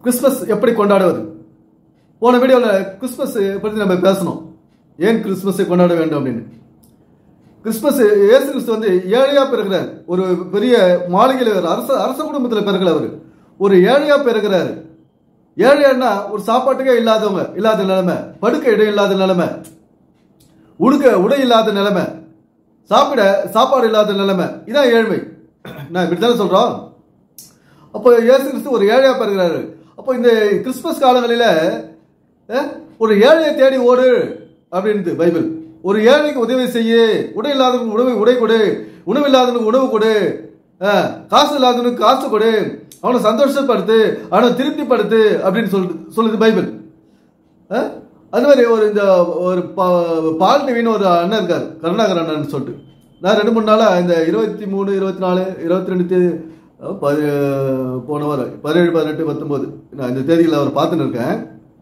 Christmas எப்படி கொண்டாடுவது போன வீடியோவில் கிறிஸ்மஸ் பற்றி நம்ம பேசணும் ஏன் கிறிஸ்மஸை கொண்டாட வேண்டும் அப்படின்னு கிறிஸ்மஸ் இயேசு கிறிஸ்து வந்து ஏழையா பிறகுறார் ஒரு பெரிய மாளிகையில் ஒரு அரச அரச குடும்பத்தில் பிறகுல அவர் ஒரு ஏழையா பிறகுறாரு ஏழையான்னா ஒரு சாப்பாட்டுக்கே இல்லாதவங்க இல்லாத நிலைமை படுக்க இடம் இல்லாத நிலைமை உடுக்க உடை இல்லாத நிலைமை சாப்பிட சாப்பாடு இல்லாத நிலைமை இதான் ஏழ்மை நான் இப்படி தானே சொல்றோம் அப்போ இயேசு கிறிஸ்து ஒரு ஏழையா பிறகுறாரு அப்போ இந்த கிறிஸ்மஸ் காலங்களில அஹ், ஒரு ஏழையை தேடி ஓடு அப்படின்ட்டு பைபிள் ஒரு ஏழைக்கு உதவி செய்ய உடை இல்லாதவனுக்கு உணவு உடை கொடு உணவு இல்லாதவனுக்கு உணவு கொடு அஹ், காசு இல்லாதவனுக்கு காசு கொடு அவனை சந்தோஷப்படுத்து அவனை திருப்திப்படுத்து அப்படின்னு சொல்லுது சொல்லுது பைபிள் அஹ்? அது மாதிரி ஒரு இந்த ஒரு பா- பால் டிவின்னு ஒரு அண்ணன் இருக்கார் கருணாகர் அண்ணன் சொல்லிட்டு நான் ரெண்டு மூணு நாளா இந்த இருபத்தி மூணு இருபத்தி நாலு இருபத்தி ரெண்டு தேதி அஹ், பதி போன வாரம் பதினேழு பதினெட்டு பத்தொம்போது நான் இந்த தேதியில் அவர் பார்த்துன்னு இருக்கேன்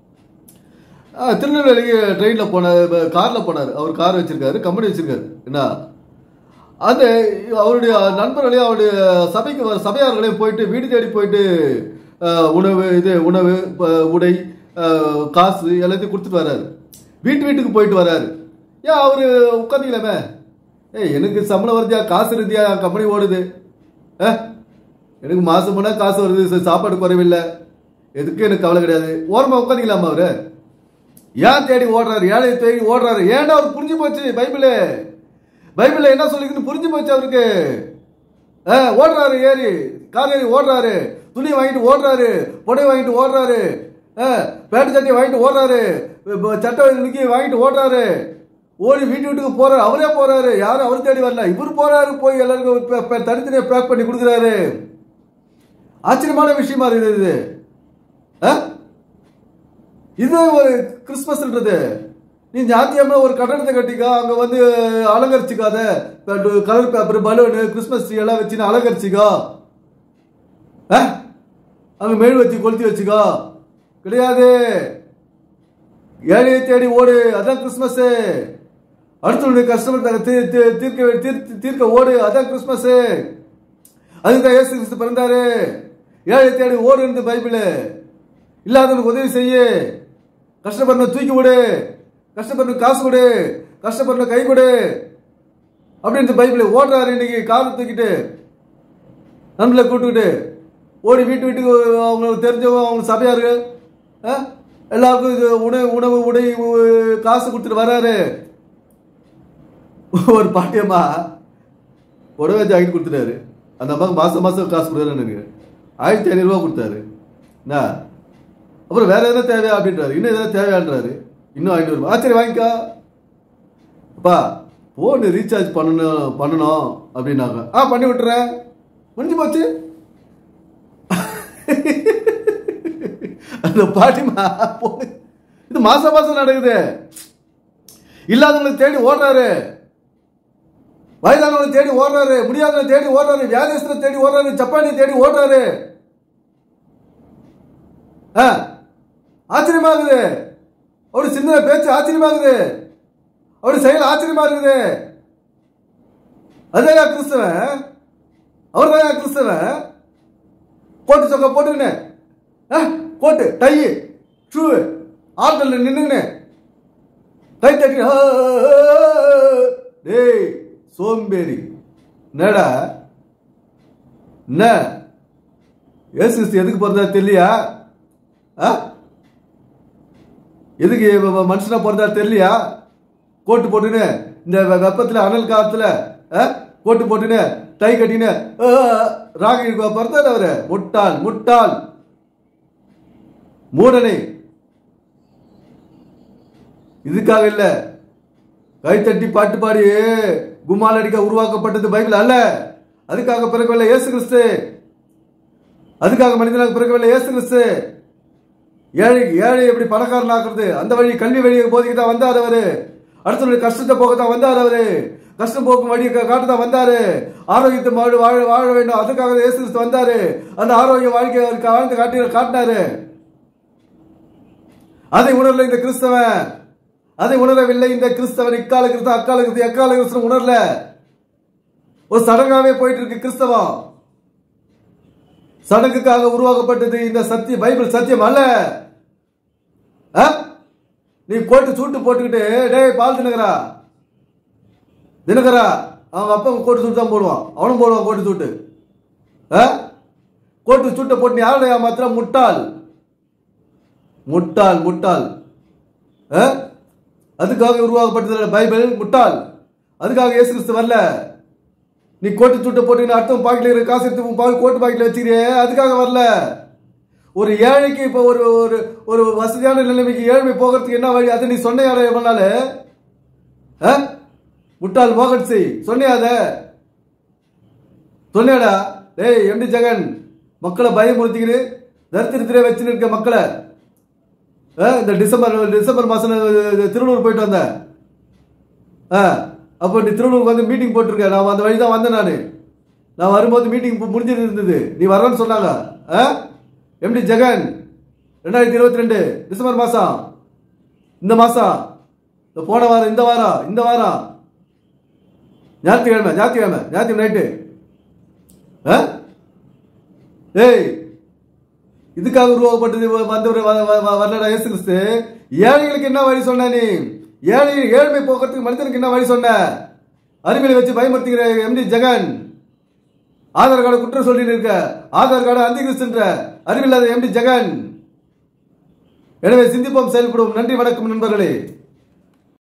அஹ், திருநெல்வேலிக்கு ட்ரெயினில் போனார் காரில் போனார் அவர் கார் வச்சிருக்காரு கம்பெனி வச்சிருக்காரு என்ன அந்த அவருடைய நண்பர்களையும் அவருடைய சபைக்கு வர சபையார்களையும் போயிட்டு வீடு தேடி போயிட்டு அஹ், உணவு இது உணவு ப- உடை அஹ், காசு எல்லாத்தையும் கொடுத்துட்டு வர்றாரு வீட்டு வீட்டுக்கு போயிட்டு வர்றாரு ஏன் அவரு உட்காந்துக்கலாமே ஏய் எனக்கு சம்பளம் வருதியா காசு இருந்தியா கம்பெனி ஓடுது அஹ், எனக்கு மாசம் போனா காசு வருது சரி, சாப்பாடு குறைவில்லை எதுக்கு எனக்கு கவலை கிடையாது ஓரமா உட்காந்துக்கலாமா அவரு ஏன் தேடி ஓடுறாரு ஏழையை தேடி ஓடுறாரு ஏன்டா அவருக்கு புரிஞ்சு போச்சு பைபிளு பைபிள்ல என்ன சொல்லிக்குன்னு புரிஞ்சு போச்சு அவருக்கு ஆ, ஓடுறாரு ஏறி கார் ஏறி ஓடுறாரு துணி வாங்கிட்டு ஓடுறாரு புடவை வாங்கிட்டு ஓடுறாரு ஆ, பேண்ட் சட்டை வாங்கிட்டு ஓடுறாரு ப- சட்டை நிக்கி வாங்கிட்டு ஓடுறாரு ஓடி வீட்டு வீட்டுக்கு போறாரு அவரே போறாரு யாரும் அவர் தேடி வரல இவர் போறாரு போய் எல்லாருக்கும் பே- பே- தனித்தனியா பேக் பண்ணி கொடுக்குறாரு ஆச்சரியமான விஷயமா இருக்குது இது ஆ? இது ஒரு கிறிஸ்மஸ்ன்றது நீ ஞாத்தியமா ஒரு கட்டடத்தை கட்டிக்கா அங்க வந்து அலங்கரிச்சுக்காத colour paper balloon Christmas tree எல்லாம் வச்சு அலங்கரிச்சுக்கா ஆ? அங்க மெழு வச்சு கொளுத்தி வச்சுக்கோ கிடையாது ஏழையை தேடி ஓடு அதான் கிறிஸ்மஸ் அடுத்தவனுடைய கஸ்டமர் தீர்க்க தீர்க்க தீர்க்க ஓடு அதான் கிறிஸ்மஸ் அதுதான் இயேசு கிறிஸ்து பிறந்தாரு ஏழை தேடி ஓடுன்றது பைபிள் இல்லாதவனுக்கு உதவி செய்ய கஷ்டப்படுற தூக்கி விடு கஷ்டப்படுற காசு கொடு கஷ்டப்படுற கை கொடு அப்படின்னு பைபிள் ஓடுறாரு இன்னைக்கு காலை தூக்கிட்டு நண்பர்களை கூட்டுக்கிட்டு ஓடி வீட்டு வீட்டுக்கு அவங்களுக்கு தெரிஞ்சவங்க அவங்க சபையாரு ஆ? எல்லாருக்கும் இது உணவு உணவு உடை உ- காசு கொடுத்துட்டு வராரு ஒரு பாட்டியம்மா புடவை ஜாக்கெட் கொடுத்துட்டாரு அந்த அம்மாவுக்கு மாசம் மாசம் காசு கொடுக்குறாரு எனக்கு ஆயிரத்தி ஐநூறுரூவா கொடுத்தாரு என்ன அப்புறம் வேற எதனா தேவையா அப்படின்றாரு இன்னும் எதனா தேவையான்றாரு இன்னும் ஐநூறுரூவா ஆ சரி வாங்கிக்கா அப்பா ஃபோனு ரீசார்ஜ் பண்ணணும் பண்ணணும் அப்படின்னாங்க ஆ பண்ணி விட்டுறேன் முடிஞ்சு போச்சு அந்த பாட்டிமா போய் இது மாசம் மாசம் நடக்குது இல்லாதவங்களை தேடி ஓடுறாரு வயதானவங்களை தேடி ஓடுறாரு முடியாதவங்களை தேடி ஓடுறாரு வியாதிஸ்தரை தேடி ஓடுறாரு ஜப்பானியை தேடி ஓடுறாரு ஆ, ஆச்சரியமா இருக்குது அவரு சின்ன பேச்சு ஆச்சரியமா இருக்குது அவரு செயல் ஆச்சரியமா இருக்குது அதே கிறிஸ்தவன் அவர் தான் கிறிஸ்தவன் கோட்டு சொக்க போட்டுக்கினு ஆ, கோட்டு டை ஷூ ஆட்டல்ல நின்னுங்கன்னு கை தட்டி ஆ, ஆ, ஆ. டேய் சோம்பேறி என்னடா என்ன இயேசு கிறிஸ்து எதுக்கு பிறந்தா தெரியலையா ஆ? எதுக்கு இவ- இவ மனுஷனா பிறந்தா தெரியலையா கோட்டு போட்டுன்னு இந்த வெ- வெப்பத்துல அனல் காலத்துல ஆ? கோட்டு போட்டுன்னு டை கட்டின்னு ஆ, ராகி பிறந்தார் அவரு முட்டாள் முட்டாள் மூடனை இதுக்காக இல்ல கைத்தட்டி பாட்டு பாடி கும்மால் அடிக்க உருவாக்கப்பட்டது பைபிள் அல்ல அதுக்காக பிறக்கவில்லை இயேசு கிறிஸ்து அதுக்காக மனிதனாக பிறக்கவில்லை இயேசு கிறிஸ்து ஏழை ஏழை எப்படி பணக்காரன் ஆக்குறது அந்த வழி கல்வி வழியை போதிக்க தான் வந்தார் அவரு அடுத்தவருடைய கஷ்டத்தை போக தான் வந்தார் அவரு கஷ்டம் போக்கும் வழியை கா- காட்ட தான் வந்தாரு ஆரோக்கியத்தை வாழ வாழ வாழ வேண்டும் அதுக்காக தான் இயேசு கிறிஸ்து வந்தாரு அந்த ஆரோக்கிய வாழ்க்கையை அவர் வாழ்ந்து காட்டி காட்டினாரு அதை உணரல இந்த கிறிஸ்தவன் அதை உணரவில்லை இந்த கிறிஸ்தவன் இக்கால கிறிஸ்தவன் அக்கால கிறிஸ்து எக்கால கிறிஸ்தவன் உணரல ஒரு சடங்காவே போயிட்டு இருக்கு கிறிஸ்தவம் சடங்குக்காக உருவாக்கப்பட்டது இந்த சத்திய பைபிள் சத்தியம் அல்ல ஆ? நீ கோட்டு சூட்டு போட்டுக்கிட்டு டேய் பால் தினகரா தினகரா அவங்க அப்பா கோட்டு சூட்டு தான் போடுவான் அவனும் போடுவான் கோட்டு சூட்டு ஆ? கோட்டு சூட்டை போட்டு நீ யாரோட ஏமாத்திர முட்டாள் முட்டாள் முட்டாள் ஆ? அதுக்காக உருவாக்கப்பட்டது பைபிள் முட்டாள் அதுக்காக இயேசு கிறிஸ்து வரல நீ கோட்டு சூட்டை போட்டு அடுத்தவன் பாக்கெட்ல இருக்கிற காசு எடுத்து உன் பாக்கெட் கோட்டு பாக்கெட்ல வச்சுக்கிறியே அதுக்காக வரல ஒரு ஏழைக்கு இப்போ ஒரு ஒரு ஒரு வசதியான நிலைமைக்கு ஏழ்மை போகிறதுக்கு என்ன வழி அதை நீ சொன்ன யார எவ்வளவு முட்டாள் மோகன் செய் சொன்னியா அத சொன்னியாடா டேய் எம்டி ஜெகன் மக்களை பயமுறுத்திக்கிட்டு தரித்திரத்திலே வச்சுன்னு இருக்க மக்களை ஆ, இந்த டிசம்பர் டிசம்பர் மாசம் திருவள்ளூர் போயிட்டு வந்தேன் ஆ அப்போ நீ திருவள்ளூருக்கு வந்து மீட்டிங் போட்டிருக்க நான் அந்த வழி தான் வந்தேன் நான் நான் வரும்போது மீட்டிங் முடிஞ்சிட்டு இருந்தது நீ வரேன்னு சொன்னாங்க ஆ எம்டி ஜெகன் ரெண்டாயிரத்தி இருபத்தி ரெண்டு டிசம்பர் மாசம் இந்த மாசம் இந்த போன வாரம் இந்த வாரம் இந்த வாரம் ஞாயிற்றுக்கிழமை ஞாயிற்றுக்கிழமை ஞாயிற்று நைட்டு ஆ ஏய் இதுக்காக உருவாக்கப்பட்டது வந்தவர் வ- வ- வ- வரலடா இயேசு கிறிஸ்து ஏழைகளுக்கு என்ன வழி சொன்ன நீ ஏழை ஏழ்மை போக்குறதுக்கு மனிதனுக்கு என்ன வழி சொன்ன அறிவியலை வச்சு பயமுறுத்துகிற எம்டி ஜெகன் ஆதார் கார்டு குற்றம் சொல்லி இருக்க ஆதார் கார்டு அந்தி கிறிஸ்துன்ற அறிவில்லாத எம்டி ஜெகன் எனவே சிந்திப்போம் செயல்படுவோம் நன்றி வணக்கம் நண்பர்களே